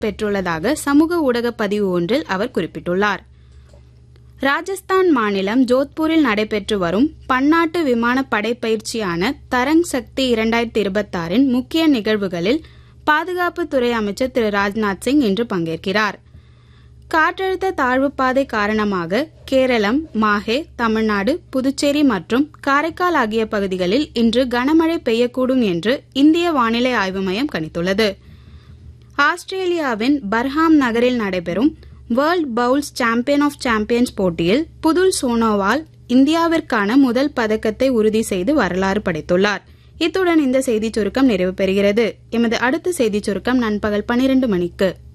பெற்றுள்ளதாக சமூக ஊடக பதிவு ஒன்றில் அவர் குறிப்பிட்டுள்ளார் ராஜஸ்தான் மாநிலம் ஜோத்பூரில் நடைபெற்று வரும் பன்னாட்டு விமான படைப்பயிற்சியான தரங் சக்தி இரண்டாயிரத்தி இருபத்தாறின் முக்கிய நிகழ்வுகளில் பாதுகாப்புத்துறை அமைச்சர் திரு ராஜ்நாத் சிங் இன்று பங்கேற்கிறார் காற்றழுத்த தாழ்வு பாதை காரணமாக கேரளம் மாஹே தமிழ்நாடு புதுச்சேரி மற்றும் காரைக்கால் ஆகிய பகுதிகளில் இன்று கனமழை பெய்யக்கூடும் என்று இந்திய வானிலை ஆய்வு மையம் கணித்துள்ளது ஆஸ்திரேலியாவின் பர்ஹாம் நகரில் நடைபெறும் world bowls champion of champions போட்டியில் புதுல் சோனோவால் இந்தியாவிற்கான முதல் பதக்கத்தை உறுதி செய்து வரலாறு படைத்துள்ளார் இத்துடன் இந்த செய்திச் சுருக்கம் நிறைவு பெறுகிறது எமது அடுத்த செய்திச் சுருக்கம் நண்பகல் பனிரெண்டு மணிக்கு